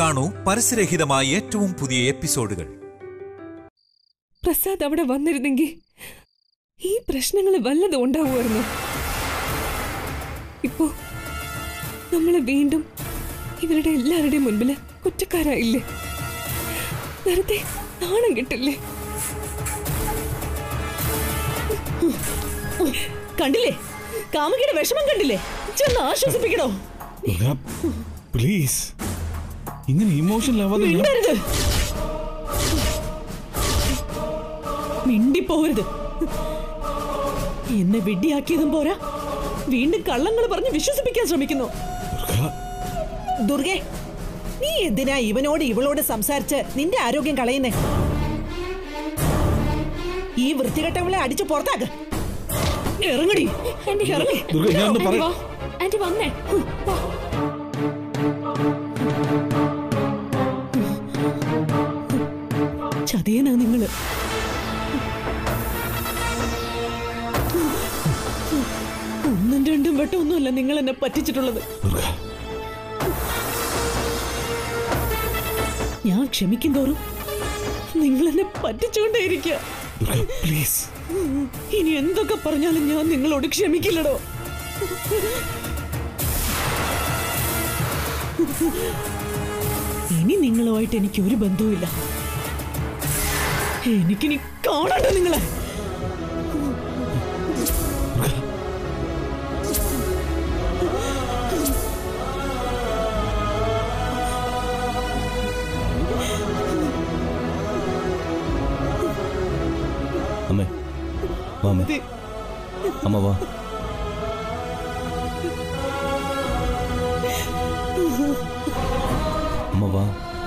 കാണൂ പരസ്യരഹിതമായ ഏറ്റവും പുതിയ എപ്പിസോഡുകൾ പ്രസാദ് അവിടെ വന്നിരുന്നെങ്കിൽ ഈ പ്രശ്നങ്ങൾ വല്ലതും ഉണ്ടാവുമായിരുന്നു ഇപ്പോ നമ്മള് വീണ്ടും ഇവരുടെ എല്ലാവരുടെയും മുൻപില് കുറ്റക്കാരായില്ലേ വെറുതെ നാണം കിട്ടില്ലേ കണ്ടില്ലേ കാമുകിയുടെ വിഷമം കണ്ടില്ലേ ചെന്ന് ആശ്വസിപ്പിക്കണോ പ്ലീസ് ഇങ്ങനെ ഇമോഷണൽ ആവാതെ ഞാൻ- മിണ്ടരുത് മിണ്ടിപ്പോവരുത് എന്നെ വിഡ്ഢിയാക്കിയതും പോരാ വീണ്ടും കള്ളങ്ങൾ പറഞ്ഞ് വിശ്വസിപ്പിക്കാൻ ശ്രമിക്കുന്നു ദുർഗ, ദുർഗെ നീ എന്തിനാ ഇവനോട് ഇവളോട് സംസാരിച്ച് നിന്റെ ആരോഗ്യം കളയുന്നേ ഈ വൃത്തികെട്ടവളെ അടിച്ചു പുറത്താക്ക് ഇറങ്ങടി ഇറങ്ങി ദുർഗ ഞാൻ ഒന്ന് പറ ആന്റി വന്നേ വാ. ചതിയനാ നിങ്ങള് ഒന്നും രണ്ടും വട്ടം ഒന്നുമല്ല നിങ്ങൾ എന്നെ പറ്റിച്ചിട്ടുള്ളത് ദുർഗ ഞാൻ ക്ഷമിക്കും തോറും നിങ്ങൾ എന്നെ പറ്റിച്ചുകൊണ്ടേയിരിക്കുക ദുർഗ പ്ലീസ് ഇനി എന്തൊക്കെ പറഞ്ഞാലും ഞാൻ നിങ്ങളോട് ക്ഷമിക്കില്ലടോ ഇനി നിങ്ങളുമായിട്ട് എനിക്ക് ഒരു ബന്ധവുമില്ല എനിക്കിനി കാണണ്ട നിങ്ങളെ അമ്മേ വാ അമ്മേ അമ്മ വാ അമ്മ വാ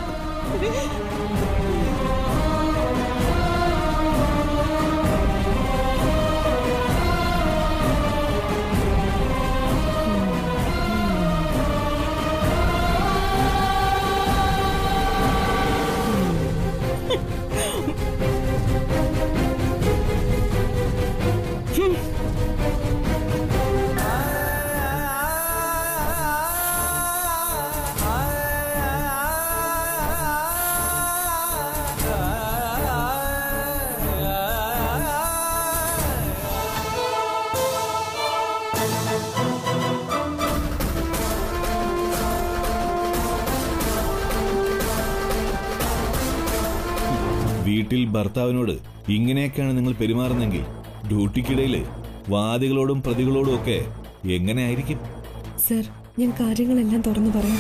വീട്ടിൽ ഭർത്താവിനോട് ഇങ്ങനെയൊക്കെയാണ് നിങ്ങൾ പെരുമാറുന്നെങ്കിൽ ഡ്യൂട്ടിക്കിടയിൽ വാദികളോടും പ്രതികളോടും ഒക്കെ എങ്ങനെ ആയിരിക്കും സർ ഞാൻ കാര്യങ്ങളെല്ലാം തുറന്നു പറയാം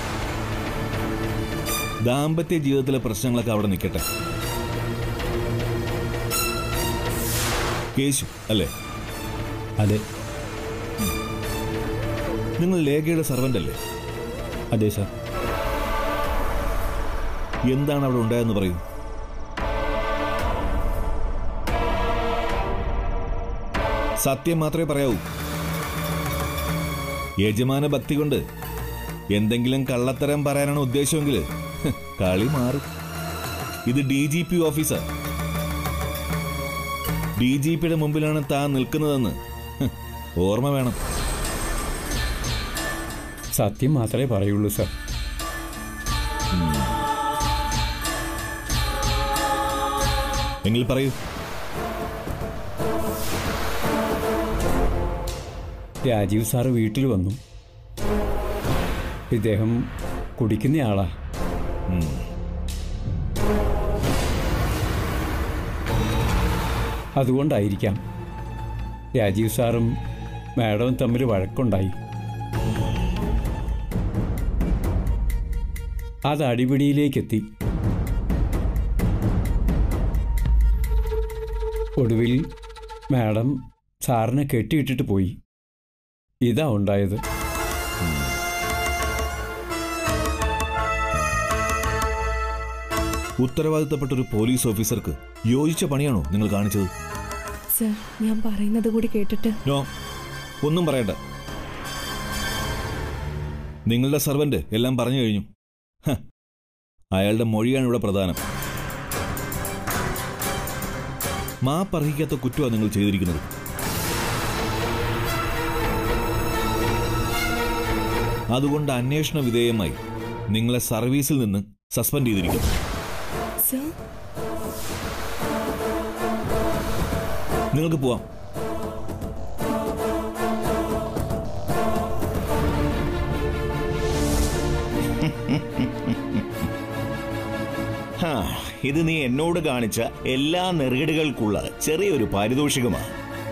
ദാമ്പത്യ ജീവിതത്തിലെ പ്രശ്നങ്ങളൊക്കെ അവിടെ നിൽക്കട്ടെ കേശു അല്ലേ അതെ നിങ്ങൾ ലേഖയുടെ സർവന്റ് അല്ലേ അതെ സാർ എന്താണ് അവിടെ ഉണ്ടായെന്ന് പറയൂ സത്യം മാത്രമേ പറയാവൂ യജമാന ഭക്തി കൊണ്ട് എന്തെങ്കിലും കള്ളത്തരം പറയാനാണ് ഉദ്ദേശമെങ്കിൽ ഹ്, കളി മാറും ഇത് D G P officer D G പിയുടെ മുമ്പിലാണ് താൻ നിൽക്കുന്നതെന്ന് ഹ്, ഓർമ്മ വേണം സത്യം മാത്രമേ പറയുള്ളൂ സാർ എങ്കിൽ പറയൂ രാജീവ് സാറ് വീട്ടിൽ വന്നു ഇദ്ദേഹം കുടിക്കുന്നയാളാ അതുകൊണ്ടായിരിക്കാം രാജീവ് സാറും മാഡവും തമ്മിൽ വഴക്കുണ്ടായി അത് അടിപിടിയിലേക്കെത്തി ഒടുവിൽ മാഡം സാറിനെ കെട്ടിയിട്ടിട്ട് പോയി ഇതാ ഉണ്ടായത് ഉത്തരവാദിത്തപ്പെട്ട ഒരു പോലീസ് ഓഫീസർക്ക് യോജിച്ച പണിയാണോ നിങ്ങൾ കാണിച്ചത് സർ ഞാൻ പറയുന്നത് കൂടി കേട്ടിട്ട് നോ ഒന്നും പറയണ്ട നിങ്ങളുടെ സർവന്റ് എല്ലാം പറഞ്ഞു കഴിഞ്ഞു ഹ, അയാളുടെ മൊഴിയാണ് ഇവിടെ പ്രധാനം മാപ്പർഹിക്കാത്ത കുറ്റമാണ് നിങ്ങൾ ചെയ്തിരിക്കുന്നത് അതുകൊണ്ട് അന്വേഷണ വിധേയമായി നിങ്ങളെ സർവീസിൽ നിന്ന് സസ്പെൻഡ് ചെയ്തിരിക്കും സർ നിങ്ങൾക്ക് പോവാം ഹാ, ഇത് നീ എന്നോട് കാണിച്ച എല്ലാ നെറുകടുകൾക്കുള്ള ചെറിയൊരു പാരിതോഷികമാണ്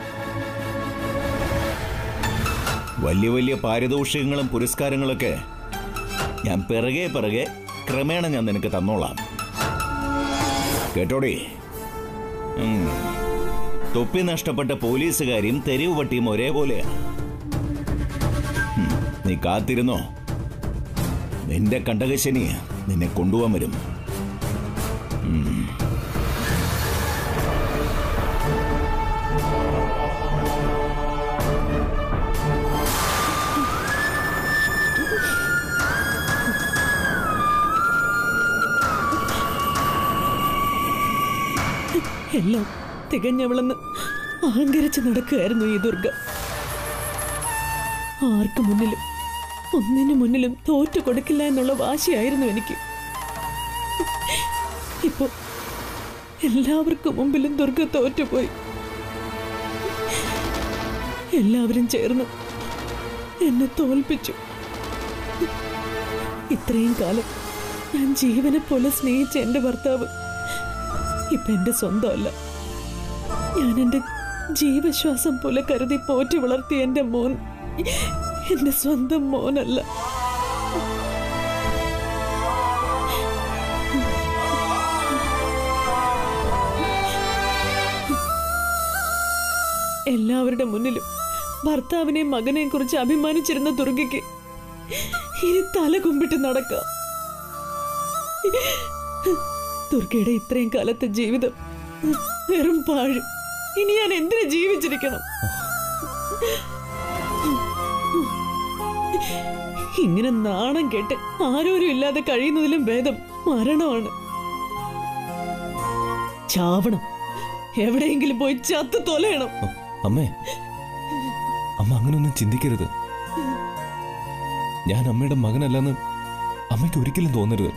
വലിയ വലിയ പാരിതോഷികങ്ങളും പുരസ്കാരങ്ങളൊക്കെ ഞാൻ പിറകെ പിറകെ ക്രമേണ ഞാൻ നിനക്ക് തന്നോളാം കേട്ടോടി ഉം. തൊപ്പി നഷ്ടപ്പെട്ട പോലീസുകാരിയും തെരുവ് പട്ടിയും ഒരേപോലെയാണ് ഉം, നീ കാത്തിരുന്നോ നിന്റെ കണ്ടകശനി നിന്നെ കൊണ്ടുപോകാൻ വരും എല്ലാം തികഞ്ഞവളെന്ന് അഹങ്കരിച്ച് നടക്കുകയായിരുന്നു ഈ ദുർഗ ആർക്കു മുന്നിലും ഒന്നിനു മുന്നിലും തോറ്റു കൊടുക്കില്ല എന്നുള്ള വാശിയായിരുന്നു എനിക്ക് ഇപ്പോ എല്ലാവർക്കും മുമ്പിലും ദുർഗ തോറ്റുപോയി എല്ലാവരും ചേർന്ന് എന്നെ തോൽപ്പിച്ചു ഇത്രയും കാലം ഞാൻ ജീവനെ പോലെ സ്നേഹിച്ച എന്റെ ഭർത്താവ് ഇപ്പൊ എന്റെ സ്വന്തമല്ല ഞാൻ എന്റെ ജീവശ്വാസം പോലെ കരുതി പോറ്റി വളർത്തിയ എന്റെ മോൻ എന്റെ സ്വന്തം മോനല്ല എല്ലാവരുടെ മുന്നിലും ഭർത്താവിനെയും മകനെയും കുറിച്ച് അഭിമാനിച്ചിരുന്ന ദുർഗയ്ക്ക് ഇനി തല കുമ്പിട്ട് നടക്കാം ദുർഗയുടെ ഇത്രയും കാലത്തെ ജീവിതം വെറും പാഴ് ഇനി ഞാൻ എന്തിനു ജീവിച്ചിരിക്കണം ഇങ്ങനെ നാണം കേട്ട് ആരോരും ഇല്ലാതെ കഴിയുന്നതിലും ഭേദം മരണമാണ് ചാവണം എവിടെയെങ്കിലും പോയി ചത്ത് തൊലയണം അമ്മേ അമ്മ അങ്ങനൊന്നും ചിന്തിക്കരുത് ഞാൻ അമ്മയുടെ മകനല്ലെന്ന് അമ്മയ്ക്ക് ഒരിക്കലും തോന്നരുത്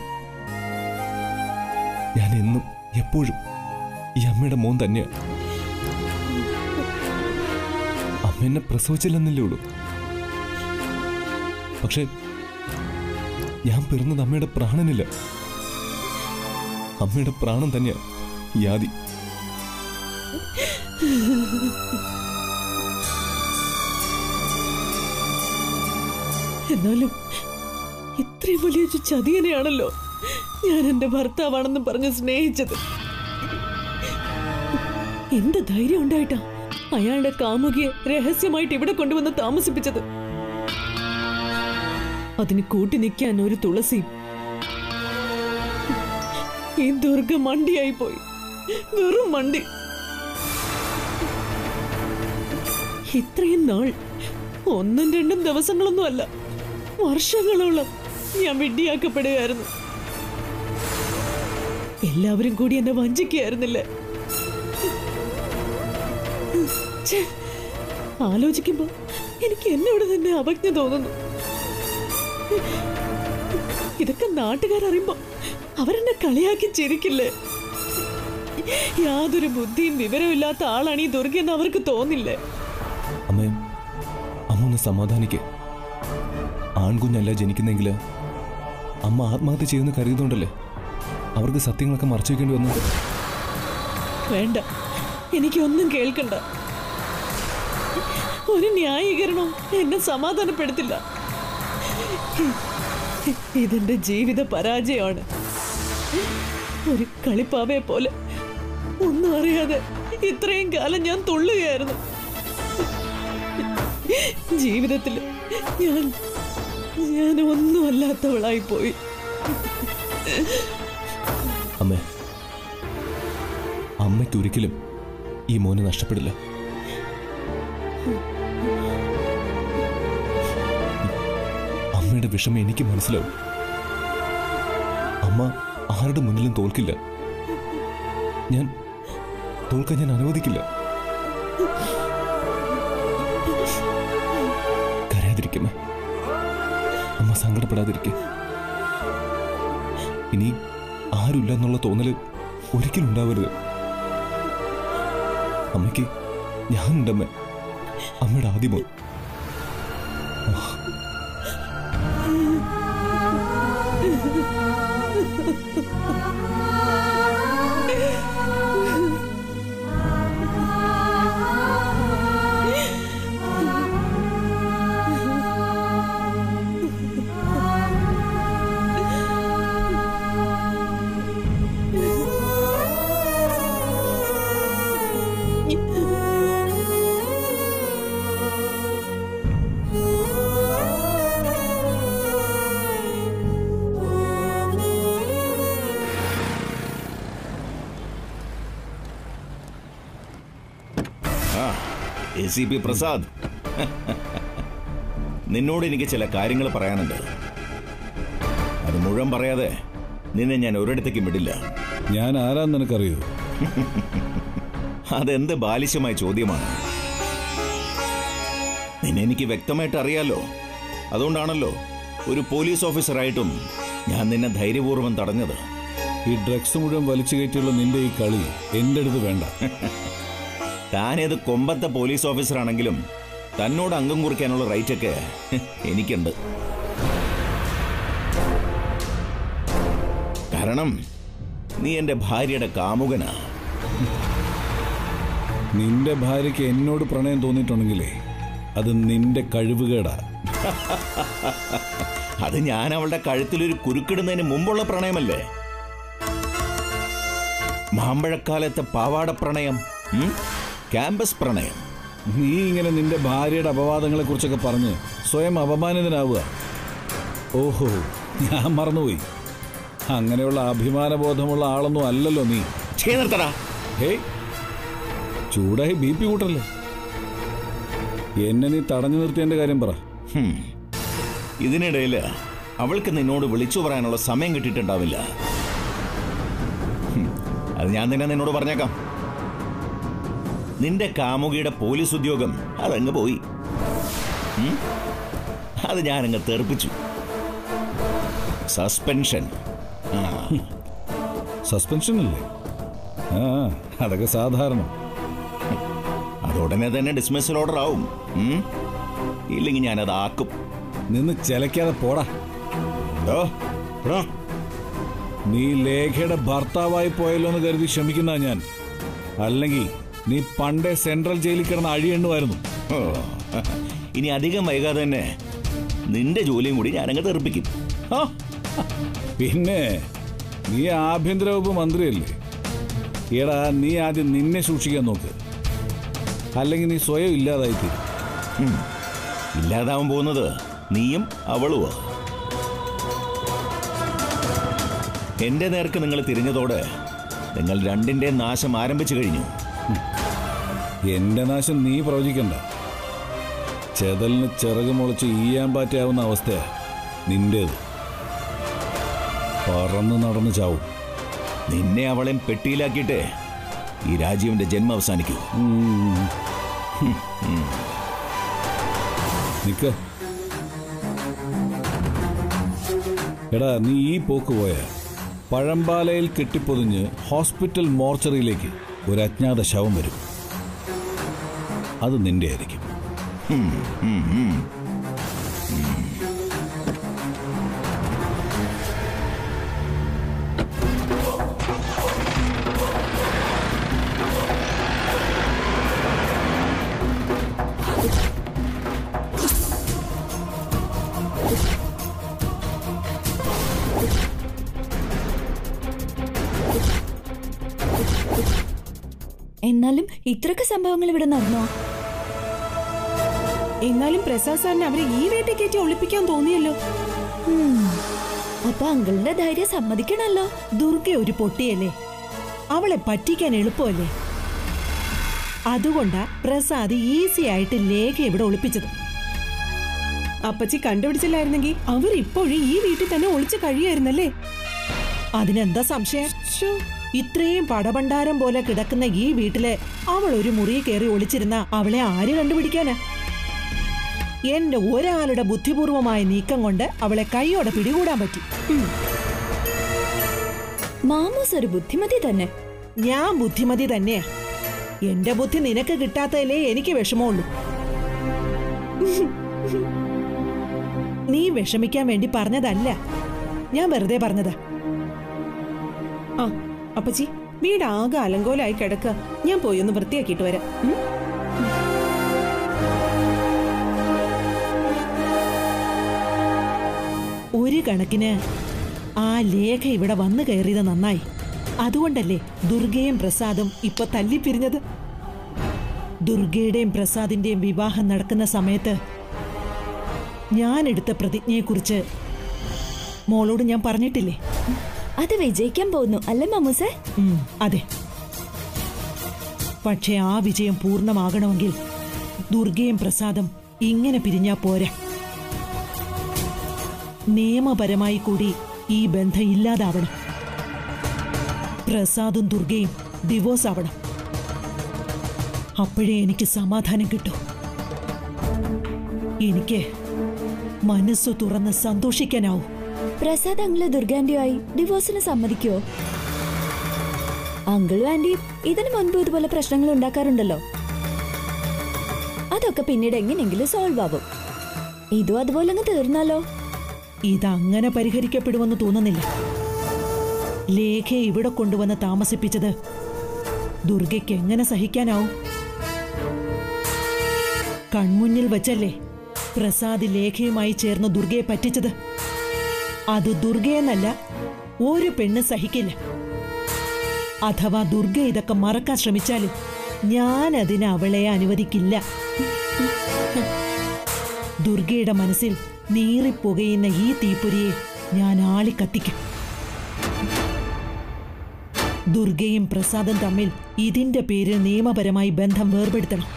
ഞാൻ എന്നും എപ്പോഴും ഈ അമ്മയുടെ മോൻ തന്നെയാ അമ്മ എന്നെ പ്രസവിച്ചില്ലെന്നല്ലേ ഉള്ളൂ പക്ഷെ ഞാൻ പിറന്നത് അമ്മയുടെ പ്രാണനില്ല അമ്മയുടെ പ്രാണൻ തന്നെയാ യാതി എന്നാലും ഇത്രയും വലിയൊരു ചതിയനെയാണല്ലോ ഞാൻ എന്റെ ഭർത്താവാണെന്ന് പറഞ്ഞ് സ്നേഹിച്ചത് എന്ത് ധൈര്യം ഉണ്ടായിട്ടാ അയാളുടെ കാമുകിയെ രഹസ്യമായിട്ട് ഇവിടെ കൊണ്ടുവന്ന് താമസിപ്പിച്ചത് അതിന് കൂട്ടി നിൽക്കാൻ ഒരു തുളസിയും ഈ ദുർഗ മണ്ടിയായി പോയി വെറും മണ്ടി ഇത്രയും നാൾ ഒന്നും രണ്ടും ദിവസങ്ങളൊന്നും അല്ല വർഷങ്ങളോളം ഞാൻ വിഡ്ഢിയാക്കപ്പെടുകയായിരുന്നു എല്ലാവരും കൂടി എന്നെ വഞ്ചിക്കുകയായിരുന്നില്ലേ ഛേ, ആലോചിക്കുമ്പോ എനിക്ക് എന്നോട് തന്നെ അവജ്ഞ തോന്നുന്നു ഇതൊക്കെ നാട്ടുകാരറിയുമ്പോ അവരെന്നെ കളിയാക്കി ചിരിക്കില്ലേ യാതൊരു ബുദ്ധിയും വിവരമില്ലാത്ത ആളാണ് ഈ ദുർഗയെന്ന് അവർക്ക് തോന്നില്ലേ അമ്മേ അമ്മ ഒന്ന് സമാധാനിക്ക് ആൺകുഞ്ഞല്ല ജനിക്കുന്നെങ്കിൽ അമ്മ ആത്മഹത്യ ചെയ്യുന്ന കരുതുന്നുണ്ടല്ലേ അവർക്ക് സത്യങ്ങളൊക്കെ മറച്ചു വെക്കേണ്ടി വന്നു വേണ്ട എനിക്കൊന്നും കേൾക്കണ്ട ഒരു ന്യായീകരണം എന്നെ സമാധാനപ്പെടുത്തില്ല ഇതെന്റെ ജീവിത പരാജയമാണ് ഒരു കളിപ്പാവയെ പോലെ ഒന്നും അറിയാതെ ഇത്രയും കാലം ഞാൻ തുള്ളുകയായിരുന്നു ജീവിതത്തിൽ ഞാൻ ഞാൻ ഒന്നുമല്ലാത്തവളായി പോയി അമ്മേ അമ്മയ്ക്ക് ഒരിക്കലും ഈ മോനെ നഷ്ടപ്പെടില്ല അമ്മയുടെ വിഷമം എനിക്ക് മനസ്സിലാവും അമ്മ ആരുടെ മുന്നിലും തോൽക്കില്ല ഞാൻ തോൽക്കാൻ ഞാൻ അനുവദിക്കില്ല കരയാതിരിക്കുമേ അമ്മ സങ്കടപ്പെടാതിരിക്കെ ഇനി ആരുമില്ല എന്നുള്ള തോന്നല് ഒരിക്കലും ഉണ്ടാവരുത് അമ്മയ്ക്ക് ഞാനുണ്ടമ്മ അമ്മയുടെ ആദ്യമോ എ സി പി പ്രസാദ് നിന്നോട് എനിക്ക് ചില കാര്യങ്ങൾ പറയാനുണ്ട് അത് മുഴുവൻ പറയാതെ നിന്നെ ഞാൻ ഒരിടത്തേക്കും വിടില്ല ഞാൻ ആരാന്ന് നിനക്കറിയോ അതെന്ത് ബാലിശമായ ചോദ്യമാണ് നിന്നെ എനിക്ക് വ്യക്തമായിട്ട് അറിയാലോ അതുകൊണ്ടാണല്ലോ ഒരു പോലീസ് ഓഫീസറായിട്ടും ഞാൻ നിന്നെ ധൈര്യപൂർവ്വം തടഞ്ഞത് ഈ ഡ്രഗ്സ് മുഴുവൻ വലിച്ചു കയറ്റിയുള്ള നിന്റെ ഈ കളി എന്റെ അടുത്ത് വേണ്ട താനേത് കൊമ്പത്തെ പോലീസ് ഓഫീസറാണെങ്കിലും തന്നോട് അംഗം കുറിക്കാനുള്ള റൈറ്റ് ഒക്കെ എനിക്കുണ്ട് കാരണം നീ എന്റെ ഭാര്യയുടെ കാമുകനാ നിന്റെ ഭാര്യയ്ക്ക് എന്നോട് പ്രണയം തോന്നിയിട്ടുണ്ടെങ്കിലേ അത് നിന്റെ കഴിവുകേടാ അത് ഞാൻ അവളുടെ കഴുത്തിലൊരു കുരുക്കിടുന്നതിന് മുമ്പുള്ള പ്രണയമല്ലേ മാമ്പഴക്കാലത്തെ പാവാട പ്രണയം ഉം? ക്യാമ്പസ് പ്രണയം നീ ഇങ്ങനെ നിന്റെ ഭാര്യയുടെ അപവാദങ്ങളെ കുറിച്ചൊക്കെ പറഞ്ഞ് സ്വയം അപമാനിതനാവുക ഓഹോ ഞാൻ മറന്നുപോയി അങ്ങനെയുള്ള അഭിമാനബോധമുള്ള ആളൊന്നും അല്ലല്ലോ നീ ഛേ, നിർത്തടാ ഹേയ് ചൂടായി ബി പി കൂട്ടല്ലേ എന്നെ നീ തടഞ്ഞു നിർത്തിയതിന്റെ കാര്യം പറ ഹും. ഇതിനിടയില് അവൾക്ക് നിന്നോട് വിളിച്ചു പറയാനുള്ള സമയം കിട്ടിയിട്ടുണ്ടാവില്ല ഹും. അത് ഞാൻ തന്നെ നിന്നോട് പറഞ്ഞേക്കാം നിന്റെ കാമുകിയുടെ പോലീസ് ഉദ്യോഗം അതങ്ങ് പോയി ഉം? അത് ഞാനങ്ങ് തെറിപ്പിച്ചു സസ്പെൻഷൻ ആ സസ്പെൻഷൻ അല്ലേ ആ അതൊക്കെ സാധാരണ അതുടനെ തന്നെ ഡിസ്മിസൽ ഓർഡർ ആവും ഉം? ഇല്ലെങ്കിൽ ഞാനത് ആക്കും നിന്ന് ചെലക്കാതെ പോടാ ഓ, എടാ. നീ ലേഖയുടെ ഭർത്താവായി പോയല്ലോ എന്ന് കരുതി ക്ഷമിക്കുന്ന ഞാൻ അല്ലെങ്കിൽ നീ പണ്ടേ സെൻട്രൽ ജയിലിൽ കിടന്ന് അഴിയെണ്ണുമായിരുന്നു ഓ, ഇനി അധികം വൈകാതെ തന്നെ നിന്റെ ജോലിയും കൂടി ഞാനങ്ങ് തെറിപ്പിക്കും ആ, പിന്നെ നീ ആഭ്യന്തര വകുപ്പ് മന്ത്രിയല്ലേ എടാ നീ ആദ്യം നിന്നെ സൂക്ഷിക്കാൻ നോക്ക് അല്ലെങ്കിൽ നീ സ്വയം ഇല്ലാതായിത്തീരും ഉം. ഇല്ലാതാവാൻ പോകുന്നത് നീയും അവളുമോ എന്റെ നേർക്ക് നിങ്ങൾ തിരിഞ്ഞതോടെ നിങ്ങൾ രണ്ടിന്റെ നാശം ആരംഭിച്ചു കഴിഞ്ഞു എന്റെ നാശം നീ പ്രവചിക്കണ്ട ചെതലിന് ചിറക് മുളച്ച് ഈയാൻ പാറ്റാവുന്ന അവസ്ഥയാ നിന്റേത് പറന്ന് നടന്ന് ചാവും നിന്നെ അവളെയും പെട്ടിയിലാക്കിയിട്ട് ഈ രാജീവിന്റെ ജന്മം അവസാനിക്കൂ ഉം. നിക്ക എടാ നീ ഈ പോക്ക് പോയ പഴമ്പാലയിൽ കെട്ടിപ്പൊതിഞ്ഞ് ഹോസ്പിറ്റൽ മോർച്ചറിയിലേക്ക് ഒരു അജ്ഞാത ശവം വരും അത് നിന്റെ ആയിരിക്കും എന്നാലും ഇത്രയൊക്കെ സംഭവങ്ങൾ ഇവിടെ നടന്നോ എന്നാലും പ്രസാദ് സാറിന് അവരെ ഈ വീട്ടിൽ കയറ്റി ഒളിപ്പിക്കാൻ തോന്നിയല്ലോ ഉം. അപ്പൊ അങ്കിളിന്റെ ധൈര്യം സമ്മതിക്കണല്ലോ ദുർഗ ഒരു പൊട്ടിയല്ലേ അവളെ പറ്റിക്കാൻ എളുപ്പമല്ലേ അതുകൊണ്ടാ പ്രസാദ് ഈസി ആയിട്ട് ലേഖ ഇവിടെ ഒളിപ്പിച്ചത് അപ്പച്ചി കണ്ടുപിടിച്ചില്ലായിരുന്നെങ്കിൽ അവരിപ്പോഴും ഈ വീട്ടിൽ തന്നെ ഒളിച്ചു കഴിയായിരുന്നല്ലേ അതിനെന്താ സംശയം ഇത്രയും പടഭണ്ഡാരം പോലെ കിടക്കുന്ന ഈ വീട്ടില് അവൾ ഒരു മുറി കയറി ഒളിച്ചിരുന്ന അവളെ ആര് കണ്ടുപിടിക്കാനാ എന്റെ ഒരാളുടെ ബുദ്ധിപൂർവമായ നീക്കം കൊണ്ട് അവളെ കൈയോടെ പിടികൂടാൻ പറ്റി ഉം. മാമൂസ് ഒരു ബുദ്ധിമതി തന്നെ ഞാൻ ബുദ്ധിമതി തന്നെയാ എന്റെ ബുദ്ധി നിനക്ക് കിട്ടാത്തതിലേ എനിക്ക് വിഷമമുള്ളൂ നീ വിഷമിക്കാൻ വേണ്ടി പറഞ്ഞതല്ല ഞാൻ വെറുതെ പറഞ്ഞതാ ആ അപ്പച്ചി വീട് ആകെ അലങ്കോലായി കിടക്കുക ഞാൻ പോയി ഒന്ന് വൃത്തിയാക്കിയിട്ട് വരാം ഉം? ഒരു കണക്കിന് ആ ലേഖ ഇവിടെ വന്നു കയറിയത് നന്നായി അതുകൊണ്ടല്ലേ ദുർഗയും പ്രസാദും ഇപ്പൊ തല്ലിപ്പിരിഞ്ഞത് ദുർഗയുടെയും പ്രസാദിന്റെയും വിവാഹം നടക്കുന്ന സമയത്ത് ഞാൻ എടുത്ത പ്രതിജ്ഞയെക്കുറിച്ച് മോളോട് ഞാൻ പറഞ്ഞിട്ടില്ലേ അത് വിജയിക്കാൻ പോകുന്നു അല്ലേ മാമൂസേ ഉം, അതെ പക്ഷെ ആ വിജയം പൂർണ്ണമാകണമെങ്കിൽ ദുർഗയും പ്രസാദം ഇങ്ങനെ പിരിഞ്ഞാ പോരാ നിയമപരമായി കൂടി ഈ ബന്ധം ഇല്ലാതാവണം പ്രസാദും ദുർഗയും ഡിവോഴ്സ് ആവണം അപ്പോഴേ എനിക്ക് സമാധാനം കിട്ടൂ എനിക്ക് മനസ്സു തുറന്ന് സന്തോഷിക്കാനാവൂ പ്രസാദ് അങ്കിള് ദുർഗാന്റിയുമായി ഡിവോഴ്സിന് സമ്മതിക്കുവോ അങ്കിളും ആന്റിയും ഇതിനു മുൻപ് ഇതുപോലെ പ്രശ്നങ്ങൾ ഉണ്ടാക്കാറുണ്ടല്ലോ അതൊക്കെ പിന്നീട് എങ്ങനെയെങ്കിലും സോൾവ് ആവും ഇതും അതുപോലെ അങ്ങ് തീർന്നാലോ ഇതങ്ങനെ പരിഹരിക്കപ്പെടുമെന്ന് തോന്നുന്നില്ല ലേഖയെ ഇവിടെ കൊണ്ടുവന്ന് താമസിപ്പിച്ചത് ദുർഗയ്ക്ക് എങ്ങനെ സഹിക്കാനാവും കൺമുന്നിൽ വച്ചല്ലേ പ്രസാദ് ലേഖയുമായി ചേർന്ന് ദുർഗയെ പറ്റിച്ചത് അത് ദുർഗയെന്നല്ല ഒരു പെണ്ണ് സഹിക്കില്ല അഥവാ ദുർഗ ഇതൊക്കെ മറക്കാൻ ശ്രമിച്ചാലും ഞാൻ അതിന് അവളെ അനുവദിക്കില്ല ദുർഗയുടെ മനസ്സിൽ നീറിപ്പുകയുന്ന ഈ തീപ്പൊരിയെ ഞാൻ ആളി കത്തിക്കും ദുർഗയും പ്രസാദും തമ്മിൽ ഇതിന്റെ പേരിൽ നിയമപരമായി ബന്ധം വേർപെടുത്തണം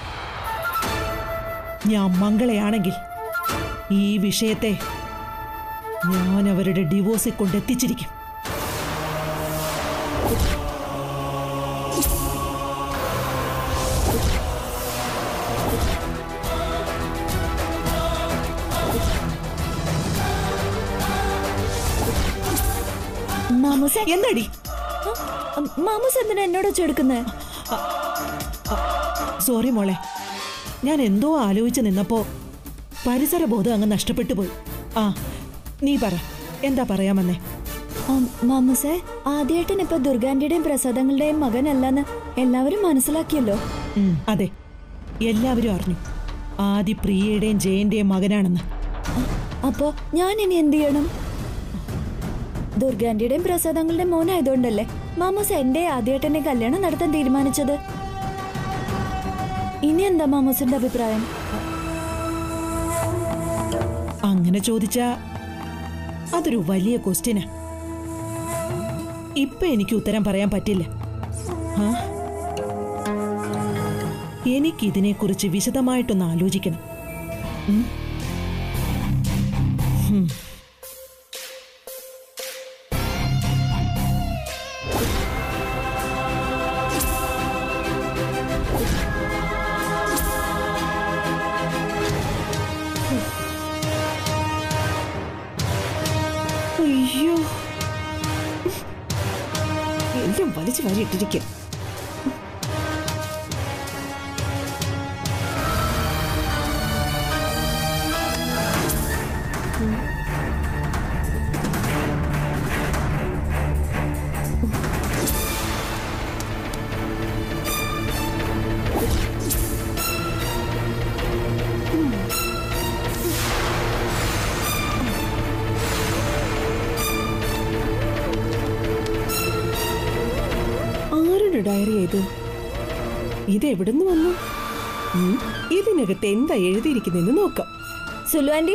ഞാൻ മംഗളയാണെങ്കിൽ ഈ വിഷയത്തെ ഞാൻ അവരുടെ ഡിവോഴ്സിൽ കൊണ്ടെത്തിച്ചിരിക്കും മാമൂസേ എന്നടി മാമൂസ് എന്തിനാ എന്നോട് വെച്ചെടുക്കുന്നത് സോറി മോളെ ഞാൻ എന്തോ ആലോചിച്ച് നിന്നപ്പോ പരിസരബോധം അങ്ങ് നഷ്ടപ്പെട്ടു പോയി ആ നീ പറ എന്താ പറയാമെന്നേ മാമൂസേ ആദ്യമായിട്ടൻ ഇപ്പൊ ദുർഗാന്റിയുടെയും പ്രസാദങ്ങളുടെയും മകനല്ലെന്ന് എല്ലാവരും മനസ്സിലാക്കിയല്ലോ ഉം, അതെ എല്ലാവരും അറിഞ്ഞു ആദി പ്രിയയുടെയും ജയന്റെയും മകനാണെന്ന് അപ്പോ ഞാൻ ഇനി എന്ത് ചെയ്യണം ദുർഗാന്റിയുടെയും പ്രസാദങ്ങളുടെയും മോനായതുകൊണ്ടല്ലേ മാമൂസ് എന്റെ ആദ്യേട്ടന്റെ കല്യാണം നടത്താൻ തീരുമാനിച്ചത് ഇനി എന്താ മാമൂസിന്റെ അഭിപ്രായം അങ്ങനെ ചോദിച്ചാ അതൊരു വലിയ ക്വസ്റ്റ്യനാ ഇപ്പൊ എനിക്ക് ഉത്തരം പറയാൻ പറ്റില്ല ആ? എനിക്കിതിനെക്കുറിച്ച് വിശദമായിട്ടൊന്ന് ആലോചിക്കണം ഉം? ഹും. അയ്യോ എല്ലാം വലിച്ചു വാരി ഇട്ടിരിക്കുക ആരുടെ ഡയറി ഇത് ഇത് എവിടുന്ന് വന്നു ഉം, ഇതിനകത്ത് എന്താ എഴുതിയിരിക്കുന്നെന്ന് നോക്കാം സുലു ആന്റി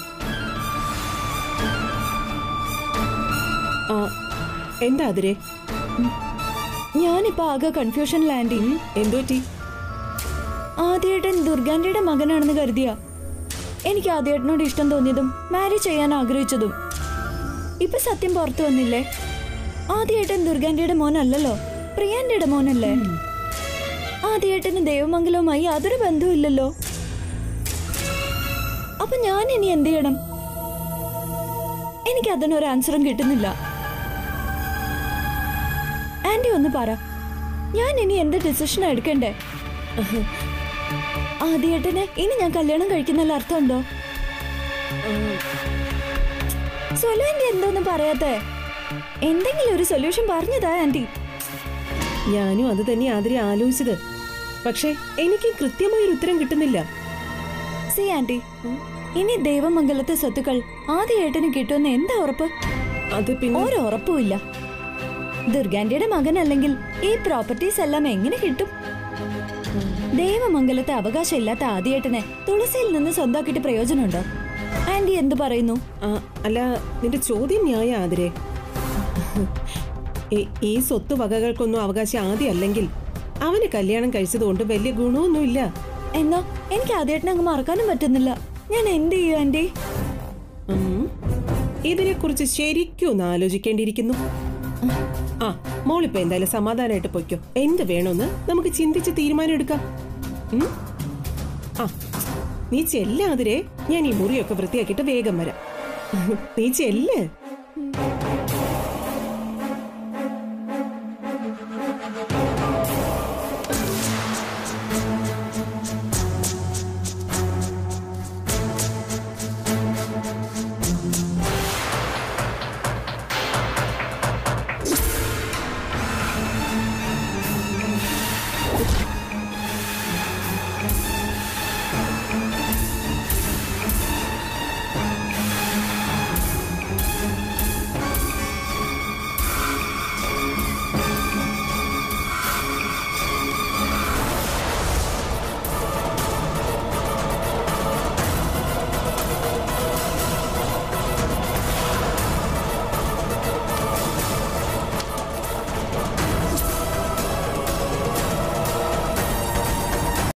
ആ എന്താ അതിരെ ഞാനിപ്പോ ആകെ കൺഫ്യൂഷനിൽ ആന്റി എന്തുപറ്റി ആദ്യേട്ടൻ ദുർഗാന്റിയുടെ മകനാണെന്ന് കരുതിയ എനിക്ക് ആദ്യേട്ടനോട് ഇഷ്ടം തോന്നിയതും മാരേജ് ചെയ്യാൻ ആഗ്രഹിച്ചതും ഇപ്പൊ സത്യം പുറത്തു വന്നില്ലേ ആദ്യേട്ടൻ ദുർഗാന്റിയുടെ മോനല്ലല്ലോ പ്രിയാന്റിയുടെ മോനല്ലേ ആദ്യേട്ടന് ദേവമംഗലവുമായി യാതൊരു ബന്ധവുമില്ലല്ലോ അപ്പൊ ഞാൻ ഇനി എന്ത് ചെയ്യണം എനിക്ക് അതിനൊരു ആൻസറും കിട്ടുന്നില്ല ആന്റി ഒന്ന് പറ ഞാൻ ഇനി എന്ത് ഡിസിഷൻ എടുക്കണ്ടേ ആദ്യേട്ടനെ ഇനി ഞാൻ കല്യാണം കഴിക്കുന്നതിൽ അർത്ഥമുണ്ടോ സൊലു ആന്റി എന്തോന്നും പറയാത്തെ എന്തെങ്കിലും ഒരു സൊല്യൂഷൻ പറഞ്ഞതാ ആന്റി ഞാനും അത് തന്നെ ആതിരെ ആലോചിച്ചത് പക്ഷെ എനിക്ക് കൃത്യമായൊരു ഉത്തരം കിട്ടുന്നില്ല സി ആന്റി ഇനി ദേവമംഗലത്തെ സ്വത്തുക്കൾ ആദ്യേട്ടന് കിട്ടുമെന്ന് എന്താ ഉറപ്പ് അത് പിന്നെ ഒരു ഉറപ്പുമില്ല ദുർഗാന്റിയുടെ മകനല്ലെങ്കിൽ ഈ പ്രോപ്പർട്ടീസ് എല്ലാം എങ്ങനെ കിട്ടും ദേവമംഗലത്തെ അവകാശം ഇല്ലാത്ത ആദ്യേട്ടനെ തുളസിയിൽ നിന്ന് സ്വന്തമാക്കിയിട്ട് പ്രയോജനമുണ്ടോ ആന്റി എന്ത് പറയുന്നു ആ, അല്ല നിന്റെ ചോദ്യം ന്യായ ആതിരെ ഈ- ഈ സ്വത്ത് വകകൾക്കൊന്നും അവകാശം ആദ്യം അല്ലെങ്കിൽ അവന് കല്യാണം കഴിച്ചതുകൊണ്ട് വലിയ ഗുണമൊന്നുമില്ല എന്നോ എനിക്ക് ആദ്യേട്ടനെ അങ്ങ് മറക്കാനും പറ്റുന്നില്ല ഞാൻ എന്ത് ചെയ്യും ആന്റി ഉം. ഇതിനെക്കുറിച്ച് ശരിക്കും ഒന്ന് ആലോചിക്കേണ്ടിയിരിക്കുന്നു ആ മോളിപ്പോ എന്തായാലും സമാധാനമായിട്ട് പൊയ്ക്കോ എന്ത് വേണമെന്ന് നമുക്ക് ചിന്തിച്ച് തീരുമാനം എടുക്കാം ഉം? ആ നീ ചെല്ലാതിരെ ഞാൻ ഈ മുറിയൊക്കെ വൃത്തിയാക്കിയിട്ട് വേഗം വരാം നീ ചെല്ല്